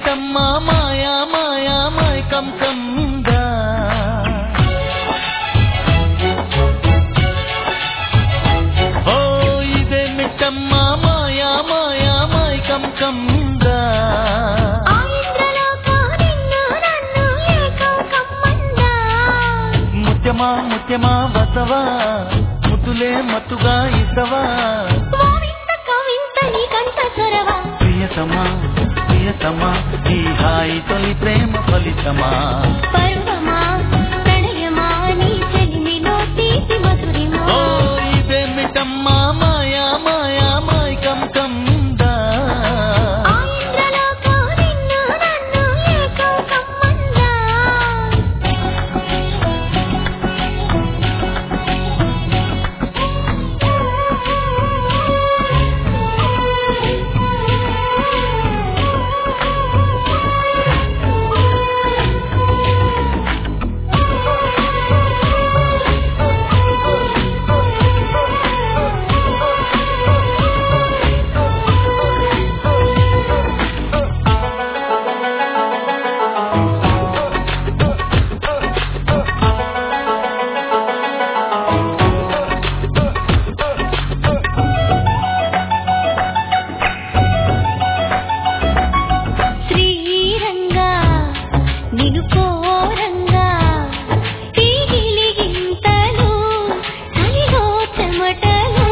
ఇదేమిటమ్మా మాయా మాయా మైకం కమ్మిందా ఓ ఇదేమిటమ్మా మాయా మాయా మైకం కమ్మిందా ఆ ఇంద్రలోకం నిన్ను నన్ను ఏకం కమ్మందా ముత్యమా ముత్యమా వసవా ముద్దులే మత్తుగా ఇసవా ఓ వింత కవింత నీకంత చొరవ ప్రియతమా ప్రియతమా ఈ హాయి తొలి ప్రేమ ఫలితమా పర్వమా ప్రణయమా నీ చెలిమిలో తీపి మధురిమా ఓ ఇదేమిటమ్మా మాయా మాయా మైకం కమ్మిందా ఆ ఇంద్రలోకం నిన్ను నన్ను ఏకం కమ్మందా శ్రీరంగా నిను కోరంగా ఈ గిలిగింతలు చలిలో చెమటలు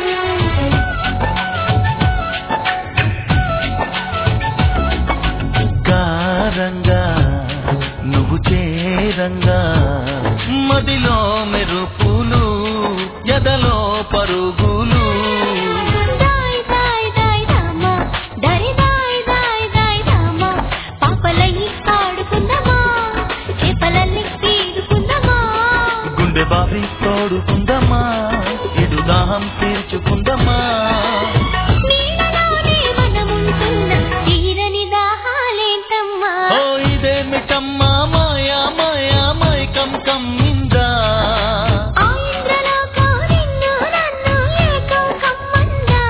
కారంగా నువ్వు చేరంగా మదిలో మెరుపులు ఎదలో పరుగులు దాయ్ దాయ్ దాయ్ రామ దరి దాయ్ దాయ్ దాయ్ రామ పాపలయ్యి ఆడుకుందామా చేపలల్లి తీరుకుందామా గుండె బావి తోడుకుందమ్మా ఇడు దాహం తీర్చుకుందమ్మా నీడలోనే మనముంటున్న తీరని దాహాలేంటమ్మా ఓ ఇదేమిటమ్మా మాయా మాయా మైకం కమ్మిందా ఆ ఇంద్రలోకం నిన్ను నన్ను ఏకం కమ్మందా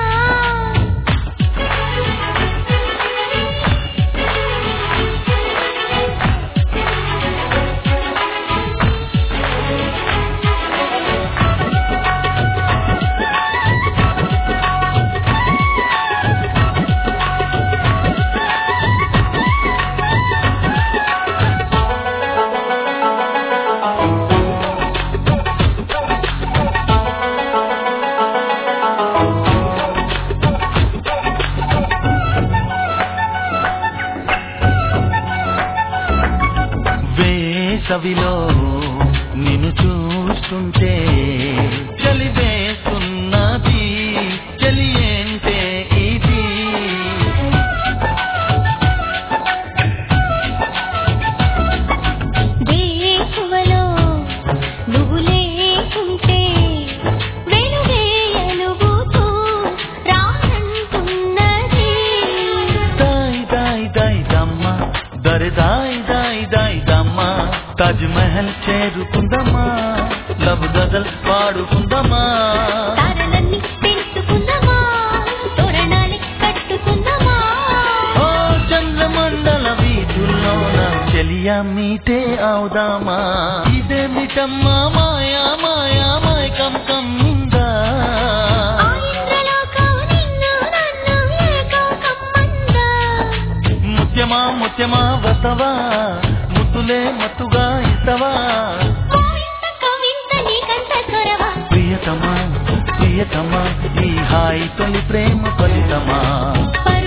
వేసవిలో నిన్ను చూస్తుంటే చలి వేస్తున్నది చలి ఏంటే ఇది దేశువలో నువ్వు లేకుంటే వెలుగే ఎలుగుతూ రానంటున్నది దాయ్ దాయ్ దాయ్ దమ్మ దరి దాయ్ దాయ్ దాయ్ దమ్మ తాజ్ మహల్ చేరుకుందమ్మా లవ్ గజల్ పాడుకుందమ్మా తారలన్నీ పెంచుకుందామా తోరణాలు కట్టుకుందామా ఓ చంద్రమండల వీధుల్లోన చెలియా మీటే అవుదామా ఇదేమిటమ్మా మాయా మాయా మైకం కమ్మిందా ఆ ఇంద్రలోకం నిన్ను నన్ను ఏకం కమ్మందా ముత్యమా ముత్యమా వసవా ముద్దులే మత్తుగా ఇసవా ఓ ఇంత కవింత నీకంత చొరవ ప్రియతమా ప్రియతమా ఈ హాయి తొలి ప్రేమ ఫలితమా పర్వమా